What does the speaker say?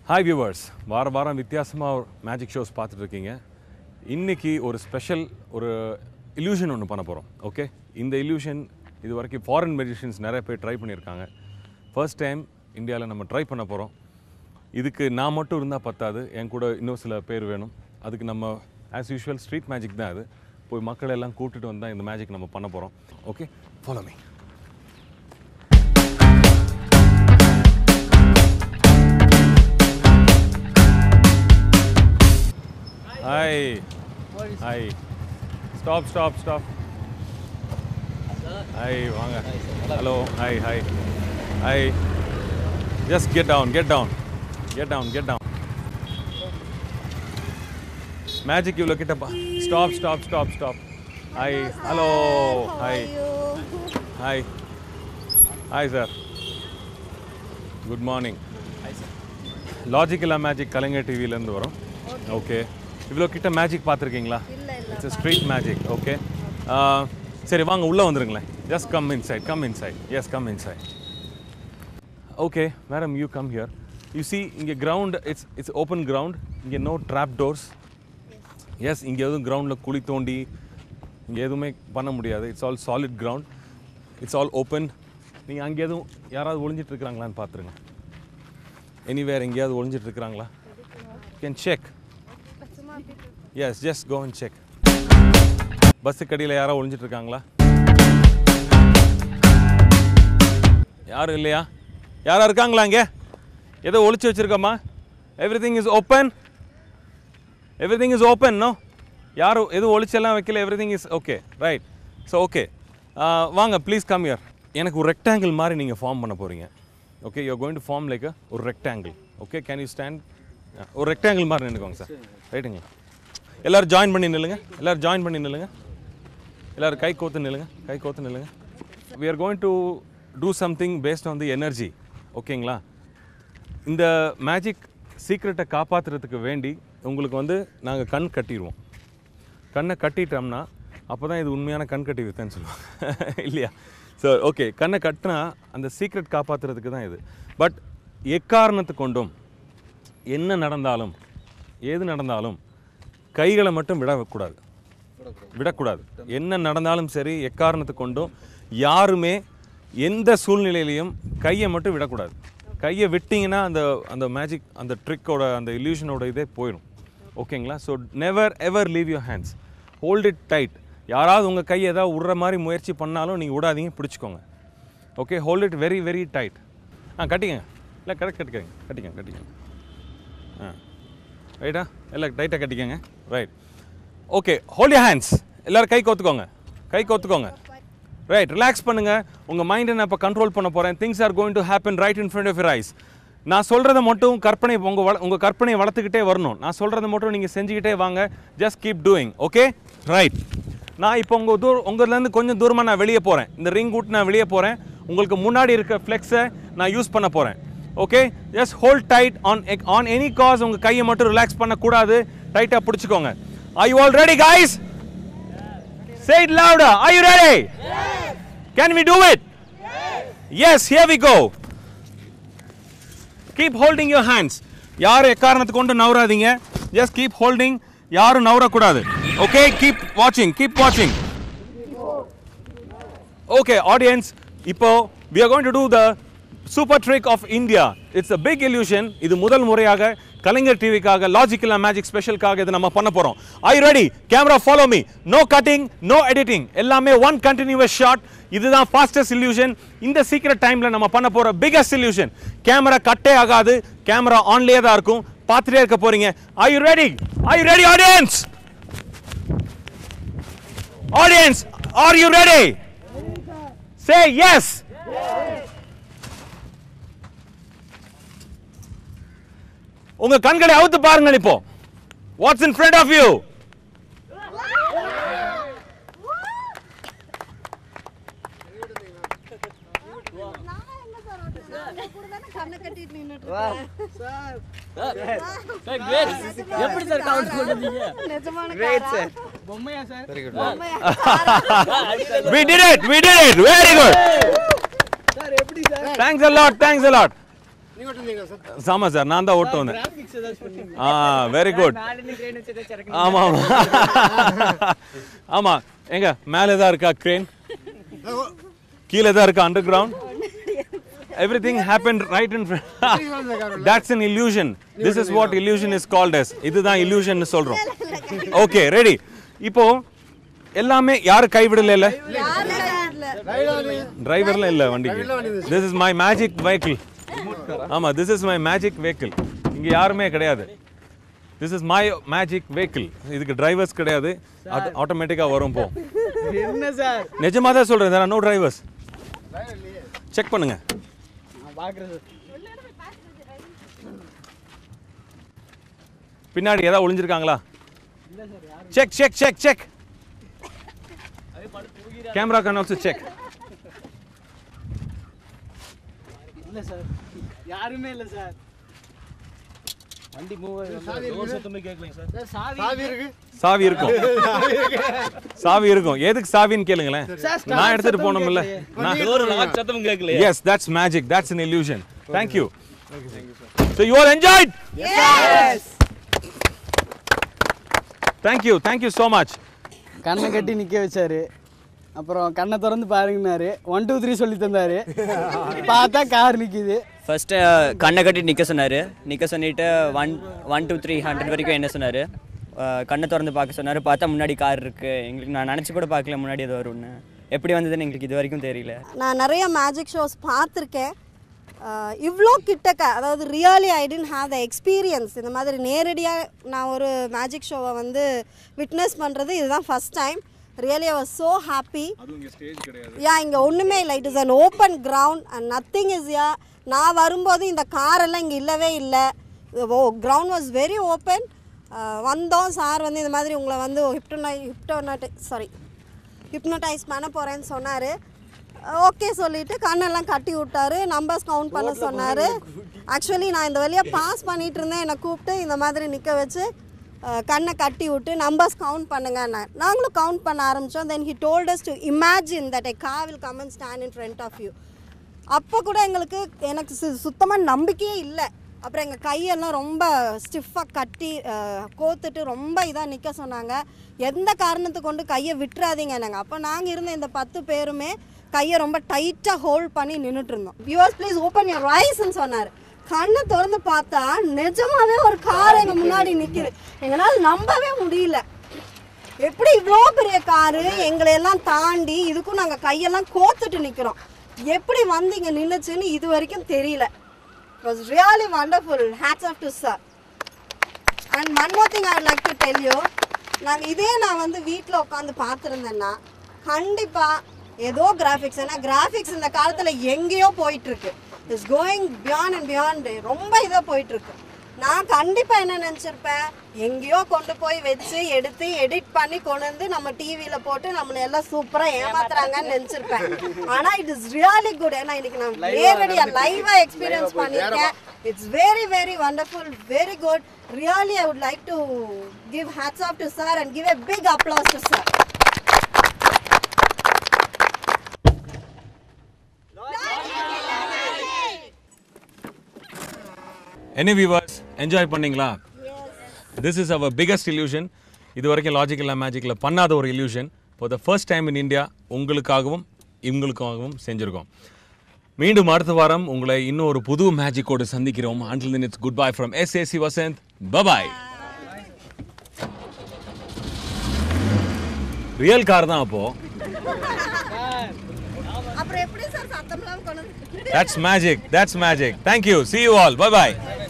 Hi viewers வார வாரம் வித்தியாசமாக மேஜிக் ஷோஸ் பார்த்துட்டு இருக்கீங்க இன்னைக்கு ஒரு ஸ்பெஷல் ஒரு இல்யூஷன் ஒன்று பண்ண போகிறோம் ஓகே இந்த இல்யூஷன் இது வரைக்கும் ஃபாரின் மெஜிஷியன்ஸ் நிறைய பேர் ட்ரை பண்ணியிருக்காங்க ஃபர்ஸ்ட் டைம் இந்தியாவில் நம்ம ட்ரை பண்ண போகிறோம் இதுக்கு நான் மட்டும் இருந்தால் பத்தாது என் கூட இன்னும் சில பேர் வேணும் அதுக்கு நம்ம ஆஸ் யூஷுவல் ஸ்ட்ரீட் மேஜிக் தான் அது போய் மக்கள் எல்லாம் கூட்டிட்டு வந்தால் இந்த மேஜிக் நம்ம பண்ண போகிறோம் okay follow me hi hi stop stop stop hi வாங்க hello hi hi hi just get down get down get down get down magic இவ்வளோ கிட்டப்பா stop stop stop stop hi hello hi hi hi sir good morning லாஜிக்கலா magic கலைஞர் டிவிலேருந்து வரும் okay இவ்வளோ கிட்ட magic பார்த்துருக்கீங்களா இட்ஸ் ஸ்ட்ரீட் மேஜிக் ஓகே சரி வாங்க உள்ளே வந்துருங்களேன் just come inside come inside yes come inside okay madam you come here you see இங்கே ground it's it's open ground இங்கே நோ ட்ராப் டோர்ஸ் எஸ் இங்கே எதுவும் கிரவுண்டில் குழி தோண்டி இங்கே எதுவுமே பண்ண முடியாது it's all solid ground it's all open நீங்கள் அங்கே எதுவும் யாராவது ஒளிஞ்சிட்டு இருக்கிறாங்களான்னு பார்த்துருங்க எனிவேர் எங்கேயாவது ஒளிஞ்சிட்டு இருக்கிறாங்களா can check yes just go and check பஸ்ஸுக்கு அடியில் யாரோ ஒளிஞ்சிட்டு இருக்காங்களா யாரும் இல்லையா யாரா இருக்காங்களா அங்கே ஏதோ ஒளிச்சு வச்சிருக்கோமா everything is open everything is open no யாரும் எதுவும் ஒளிச்செல்லாம் வைக்கல everything is okay right so okay வாங்க ப்ளீஸ் கம் இயர் எனக்கு ஒரு ரெக்டாங்கிள் மாதிரி நீங்கள் ஃபார்ம் பண்ண போகிறீங்க okay you going to form like ஒரு rectangle okay can you stand ஒரு ரெக்டாங்கிள் மாதிரி நின்றுக்கோங்க சார் ரைட்டுங்களா எல்லோரும் ஜாயின் பண்ணி நில்லுங்க எல்லோரும் ஜாயின் பண்ணி நில்லுங்க எல்லோரும் கை கோத்து நில்லுங்க கை கோத்து நில்லுங்க we are going to do something based on the energy ஓகேங்களா இந்த மேஜிக் சீக்ரெட்டை காப்பாற்றுறதுக்கு வேண்டி உங்களுக்கு வந்து நாங்கள் கண் கட்டிடுவோம் கண்ணை கட்டிட்டோம்னா அப்போ தான் இது உண்மையான கண் கட்டி வித்தேன்னு சொல்லுவாங்க இல்லையா ஸோ ஓகே கண்ணை கட்டினா அந்த சீக்ரெட் காப்பாற்றுறதுக்கு தான் இது பட் எக்காரணத்து கொண்டும் என்ன நடந்தாலும் ஏது நடந்தாலும் கைகளை மட்டும் விடக்கூடாது விடக்கூடாது என்ன நடந்தாலும் சரி எக்காரணத்து கொண்டும் யாருமே எந்த சூழ்நிலையிலையும் கையை மட்டும் விடக்கூடாது கையை விட்டிங்கன்னா அந்த அந்த மேஜிக் அந்த ட்ரிக்கோட அந்த இல்யூஷனோட இதே போயிடும் ஓகேங்களா so never ever leave your hands hold it tight யாராவது உங்கள் கையை ஏதாவது விடுற மாதிரி முயற்சி பண்ணாலும் நீங்கள் விடாதீங்க பிடிச்சிக்கோங்க okay hold it very very tight ஆ கட்டிக்கங்க இல்லை கரெக்ட் கட்டிக்கங்க கட்டிக்கங்க கட்டிக்கங்க ஆ ரைட்டா எல்லாம் டைட்டாக கட்டிக்கங்க right okay hold your hands எல்லோரும் கை கோத்துக்கோங்க கை கோத்துக்கோங்க ரைட் ரிலாக்ஸ் பண்ணுங்க உங்கள் மைண்டை நான் இப்போ கண்ட்ரோல் பண்ண போகிறேன் things are going to happen right in front of your eyes நான் சொல்கிறத மட்டும் கற்பனை உங்கள் வள உங்கள் கற்பனையை வளர்த்துக்கிட்டே வரணும் நான் சொல்கிறத மட்டும் நீங்கள் செஞ்சுக்கிட்டே வாங்க just keep doing okay right நான் இப்போ உங்கள் தூர் உங்கள்லேருந்து கொஞ்சம் தூரமாக நான் வெளியே போகிறேன் இந்த ரிங் விட்டு நான் வெளியே போகிறேன் உங்களுக்கு முன்னாடி இருக்க ஃப்ளெக்ஸை நான் யூஸ் பண்ண போகிறேன் okay just hold tight on on any cost உங்கள் கையை மட்டும் ரிலாக்ஸ் பண்ணக்கூடாது டைட்டாக பிடிச்சிக்கோங்க I you all ready guys Say it louder. Are you ready? Yes. Can we do it? Yes. Yes, here we go. Keep holding your hands. யாரும் எக்காரணத்தை கொண்டு நவராதீங்க just keep holding யாரும் நவரக்கூடாது ஓகே கீப் வாட்சிங் keep வாட்சிங் okay audience இப்போ we are going to do the super trick of India it's a big illusion இது முதல் முறையாக கலைஞர் டிவிக்காக லாஜிக்கல் மேஜிக் ஸ்பெஷலுக்காக இது நம்ம பண்ண போறோம் I ready camera follow me no cutting no editing எல்லாமே ஒன் கண்டினியூஸ் ஷாட் இதுதான் ஃபாஸ்டஸ்ட் illusion இந்த சீக்கிரம் டைம்ல நம்ம பண்ண போற பிகஸ்ட் illusion கேமரா கட்டே ஆகாது கேமரா ஆன்லயே தான் இருக்கும் பார்த்துட்டே இருக்க போறீங்க I you ready I you ready audience audience are you ready say yes உங்க கண்களை அவுத்து பாருங்க இப்போ what's in front of you கண்ணை கட்டிட்டு நின்னுட்டு இருக்கேன். எப்படி சார் கவுண்ட் பண்ணுறீங்க நிஜமான காரா? பொம்மையா சார் பொம்மையா? we did it we did it very good sir எப்படி sir thanks a lot thanks a lot நீங்க ஓட்டுனீங்களா சார் ஆமாம் சார் நான் தான் ஓட்டு வந்தேன் கிராஃபிக்ஸ் ஏதாச்சும் பண்ணீங்க ஆ வெரி குட் மேல இருந்து கிரேன் வச்சு ஏதாச்சும் இறக்குனீங்க ஆமாம் ஆமாம் ஆமாம் எங்க மேலே தான் இருக்கா க்ரேன் கீழே தான் இருக்கா underground everything happen right in that's an illusion this is what illusion is called as இதுதான் illusion சொல்றோம் ஓகே ரெடி இப்போ எல்லாமே யாரும் கைவிடல இல்ல டிரைவர்லாம் இல்ல வண்டிக்கு this is my magic vehicle ஆமா this is my magic vehicle இங்க யாருமே கிடையாது this is my magic vehicle இதுக்கு டிரைவர்ஸ் கிடையாது ஆட்டோமேட்டிக்கா வரும் போ என்ன சார் நிஜமா தான் சொல்றேன் there are no drivers check பண்ணுங்க நான் பாக்குறேன் சார் பின்னாடி ஏதாவது ஒளிஞ்சிருக்காங்களா check check check check camera can also check இல்ல சார் யாருமே இல்ல சார் வண்டி மூவ் சார் சாவி சாவி இருக்கு சாவி இருக்கும் சாவி இருக்கும் எதுக்கு சாவின்னு கேளுங்களேன் Sir, start நான் எடுத்துட்டு சத்தம் போனோம்ல கேட்கலையே. சத்தம் கேட்கல yes that's magic that's an illusion thank you so you all enjoyed thank you thank you so much கண்ணை கட்டி நிக்க வச்சாரு அப்புறம் கண்ணை திறந்து பாருங்கன்னாரு ஒன் டூ த்ரீ சொல்லி தந்தாரு பார்த்தா கார் நிக்குது ஃபர்ஸ்ட்டு கண்ணை கட்டி நிற்க சொன்னார் நிற்க சொல்லிட்டு one one two three hundred வரைக்கும் என்ன சொன்னார் கண்ணை திறந்து பார்க்க சொன்னார் பார்த்தா முன்னாடி கார் இருக்குது எங்களுக்கு நான் நினச்சி கூட பார்க்கல முன்னாடி அது வரும்னு எப்படி வந்ததுன்னு எங்களுக்கு இது வரைக்கும் தெரியல நான் நிறைய மேஜிக் ஷோஸ் பார்த்துருக்கேன் இவ்வளோ கிட்டக்க அதாவது really I didn't have the experience இந்த மாதிரி நேரடியாக நான் ஒரு மேஜிக் ஷோவை வந்து விட்னஸ் பண்ணுறது இதுதான் first time really I was so happy yeah இங்கே ஒன்றுமே இல்லை it is an open ground and nothing is yeah நான் வரும்போது இந்த காரெல்லாம் இங்கே இல்லவே இல்லை oh ground was very open வந்தோம் சார் வந்து இந்த மாதிரி உங்களை வந்து ஹிப்டோனை ஹிப்டோனட் சாரி ஹிப்னோடைஸ் பண்ண போகிறேன்னு சொன்னார் ஓகே சொல்லிட்டு கண்ணெல்லாம் கட்டி விட்டாரு நம்பர்ஸ் கவுண்ட் பண்ண சொன்னார் ஆக்சுவலி நான் இந்த வழியாக பாஸ் பண்ணிட்டு இருந்தேன் என்னை கூப்பிட்டு இந்த மாதிரி நிற்க வச்சு அஹ், கண்ணை கட்டி விட்டு நம்பர்ஸ் கவுண்ட் பண்ணுங்கன்னு நாங்களும் கவுண்ட் பண்ண ஆரம்பித்தோம் then he told us to imagine that a car will come and stand in front of you அப்போ கூட எங்களுக்கு எனக்கு சு சுத்தமாக நம்பிக்கையே இல்லை அப்புறம் எங்கள் கையெல்லாம் ரொம்ப ஸ்டிஃபாக கட்டி அஹ், கோத்துட்டு ரொம்ப இதாக நிற்க சொன்னாங்க எந்த காரணத்தை கொண்டு கையை விட்டுறாதீங்க நாங்கள் அப்போ நாங்கள் இருந்த இந்த பத்து பேருமே கையை ரொம்ப டைட்டாக ஹோல்ட் பண்ணி நின்றுட்டு இருந்தோம் வியூவர்ஸ் ப்ளீஸ் ஓப்பன் யூர் ரைஸ்ன்னு சொன்னார் கண்ணை திறந்து பார்த்தா நிஜமாவே ஒரு கார் எங்கள் முன்னாடி நிற்கிது எங்களால் நம்பவே முடியல எப்படி இவ்வளோ பெரிய காரு எங்களை எல்லாம் தாண்டி இதுக்கும் நாங்கள் கையெல்லாம் கோத்துட்டு நிற்கிறோம் எப்படி வந்து இங்கே நின்றுச்சுன்னு இது வரைக்கும் தெரியல it was really wonderful hats off to sir and one more thing I like to tell you நாங்கள் இதே நான் வந்து வீட்டில் உட்காந்து பார்த்துருந்தேன்னா கண்டிப்பாக ஏதோ கிராஃபிக்ஸ் ஏன்னா கிராஃபிக்ஸ் இந்த காலத்தில் எங்கேயோ போயிட்டுருக்கு it's going beyond and beyond ரொம்ப இதாக போயிட்டுருக்கு நான் கண்டிப்பாக என்ன நினச்சிருப்பேன் எங்கேயோ கொண்டு போய் வச்சு எடுத்து எடிட் பண்ணி கொண்டு வந்து நம்ம டிவியில் போட்டு நம்மளை எல்லாம் சூப்பராக ஏமாத்துறாங்கன்னு நினச்சிருப்பேன் ஆனால் இட் இஸ் ரியலி குட் ஏன்னா இன்னைக்கு நான் நேரடியாக லைவாக எக்ஸ்பீரியன்ஸ் பண்ணியிருக்கேன் it's very very wonderful very good really I would like to give hats off to sir and give a big applause to sir என்ன வியூவர்ஸ் என்ஜாய் பண்ணீங்களா this is our biggest illusion இது வரைக்கும் logical மேஜிக்கில் பண்ணாத ஒரு illusion for the first time in India உங்களுக்காகவும் இவங்களுக்காகவும் செஞ்சுருக்கோம் மீண்டும் அடுத்த வாரம் உங்களை இன்னும் ஒரு புது மேஜிக்கோடு சந்திக்கிறோம் until then it's goodbye from S AC Vasanth பபாய் ரியல் கார் தான் அப்போ அப்புறம் எப்படி சார் சத்தம்லாம் கொண்டு வந்து That's magic. That's magic. Thank you. See you all. Bye bye.